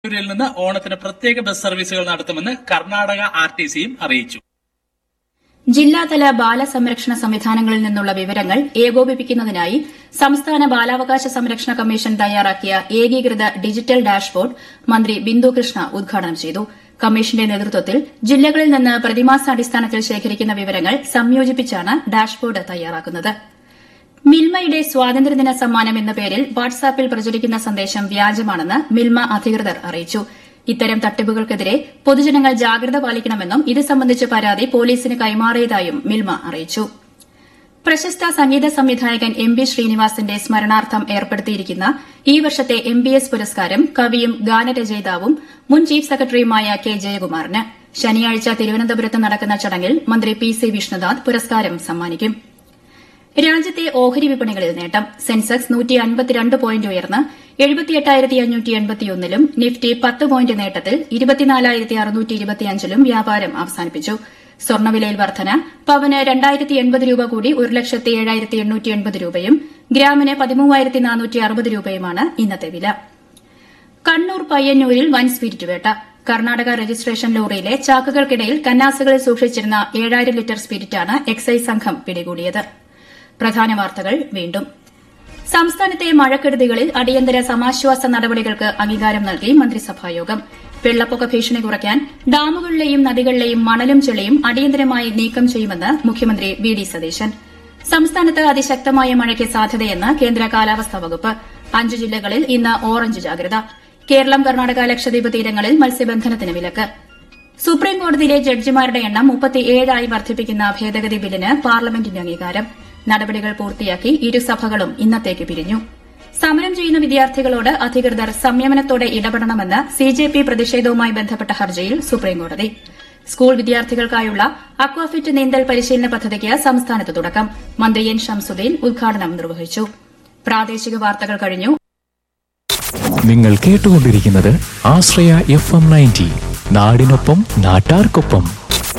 ിൽ നിന്ന് ഓണത്തിന് പ്രത്യേക ബസ് സർവീസുകൾ നടത്തുമെന്ന് കർണാടക ആർ ടി സിയും അറിയിച്ചു ജില്ലാതല ബാലസംരക്ഷണ സംവിധാനങ്ങളിൽ നിന്നുള്ള വിവരങ്ങൾ ഏകോപിപ്പിക്കുന്നതിനായി സംസ്ഥാന ബാലാവകാശ സംരക്ഷണ കമ്മീഷൻ തയ്യാറാക്കിയ ഏകീകൃത ഡിജിറ്റൽ ഡാഷ്ബോർഡ് മന്ത്രി ബിന്ദു കൃഷ്ണ ഉദ്ഘാടനം ചെയ്തു കമ്മീഷന്റെ നേതൃത്വത്തിൽ ജില്ലകളിൽ നിന്ന് പ്രതിമാസാടിസ്ഥാനത്തിൽ ശേഖരിക്കുന്ന വിവരങ്ങൾ സംയോജിപ്പിച്ചാണ് ഡാഷ്ബോർഡ് തയ്യാറാക്കുന്നത് മിൽമയുടെ സ്വാതന്ത്ര്യദിന സമ്മാനം എന്ന പേരിൽ വാട്സാപ്പിൽ പ്രചരിക്കുന്ന സന്ദേശം വ്യാജമാണെന്ന് മിൽമ അധികൃതർ അറിയിച്ചു ഇത്തരം തട്ടിപ്പുകൾക്കെതിരെ പൊതുജനങ്ങൾ ജാഗ്രത പാലിക്കണമെന്നും ഇത് സംബന്ധിച്ച പരാതി പോലീസിന് കൈമാറിയതായും മിൽമ അറിയിച്ചു പ്രശസ്ത സംഗീത സംവിധായകൻ എം ബി ശ്രീനിവാസന്റെ സ്മരണാർത്ഥം ഏർപ്പെടുത്തിയിരിക്കുന്ന ഈ വർഷത്തെ എം ബി എസ് പുരസ്കാരം കവിയും ഗാനരചയിതാവും മുൻ ചീഫ് സെക്രട്ടറിയുമായ കെ ജയകുമാറിന് ശനിയാഴ്ച തിരുവനന്തപുരത്ത് നടക്കുന്ന ചടങ്ങിൽ മന്ത്രി പി സി വിഷ്ണുനാഥ് പുരസ്കാരം സമ്മാനിക്കും രാജ്യത്തെ ഓഹരി വിപണികളിൽ നേട്ടം സെൻസെക്സ് പോയിന്റ് ഉയർന്ന് ലും നിഫ്റ്റി പത്ത് പോയിന്റ് നേട്ടത്തിൽ ലും വ്യാപാരം അവസാനിപ്പിച്ചു സ്വർണ്ണവിലയിൽ വർധന പവന് രണ്ടായിരത്തി എൺപത് രൂപ കൂടി ഒരു ലക്ഷത്തി ഏഴായിരത്തി എണ്ണൂറ്റി എൺപത് രൂപയും ഗ്രാമിന് പതിമൂവായിരത്തി നാനൂറ്റി അറുപത് രൂപയുമാണ് ഇന്നത്തെ വില കണ്ണൂർ പയ്യന്നൂരിൽ വൻ സ്പിരിറ്റ് വേട്ട കർണാടക രജിസ്ട്രേഷൻ ലോറിയിലെ ചാക്കുകൾക്കിടയിൽ കന്നാസുകളിൽ സൂക്ഷിച്ചിരുന്ന ഏഴായിരം ലിറ്റർ സ്പിരിറ്റാണ് എക്സൈസ് സംഘം പിടികൂടിയത് പ്രധാന വാർത്തകൾ വീണ്ടും സംസ്ഥാനത്തെ മഴക്കെടുതികളിൽ അടിയന്തര സമാശ്വാസ നടപടികൾക്ക് അംഗീകാരം നൽകി മന്ത്രിസഭായോഗം വെള്ളപ്പൊക്ക ഭീഷണി കുറയ്ക്കാൻ ഡാമുകളിലെയും നദികളിലെയും മണലും ചെളിയും അടിയന്തരമായി നീക്കം ചെയ്യുമെന്ന് മുഖ്യമന്ത്രി വി ഡി സതീശൻ സംസ്ഥാനത്ത് അതിശക്തമായ മഴയ്ക്ക് സാധ്യതയെന്ന് കേന്ദ്ര കാലാവസ്ഥാ വകുപ്പ് അഞ്ച് ജില്ലകളിൽ ഇന്ന് ഓറഞ്ച് ജാഗ്രത കേരളം കർണാടക ലക്ഷദ്വീപ് തീരങ്ങളിൽ മത്സ്യബന്ധനത്തിന് വിലക്ക് സുപ്രീംകോടതിയിലെ ജഡ്ജിമാരുടെ എണ്ണം മുപ്പത്തിയേഴായി വർദ്ധിപ്പിക്കുന്ന ഭേദഗതി ബില്ലിന് പാർലമെന്റിന്റെ അംഗീകാരം നടപടികൾ പൂർത്തിയാക്കി ഇരുസഭകളും ഇന്നത്തേക്ക് പിരിഞ്ഞു സമരം ചെയ്യുന്ന വിദ്യാർത്ഥികളോട് അധികൃതർ സംയമനത്തോടെ ഇടപെടണമെന്ന് സിജെപി പ്രതിഷേധവുമായി ബന്ധപ്പെട്ട ഹർജിയിൽ സുപ്രീംകോടതി സ്കൂൾ വിദ്യാർത്ഥികൾക്കായുള്ള അക്വാഫിറ്റ് നീന്തൽ പരിശീലന പദ്ധതിക്ക് സംസ്ഥാനത്ത് തുടക്കം മന്ത്രി എൻ ഷംസുദ്ദീൻ ഉദ്ഘാടനം നിർവഹിച്ചു പ്രാദേശിക വാർത്തകൾ കഴിഞ്ഞു നിങ്ങൾ കേട്ടുകൊണ്ടിരിക്കുന്നത് ആശ്രയ എഫ് എം നയൻറ്റി നാടിനൊപ്പം നാട്ടാർക്കൊപ്പം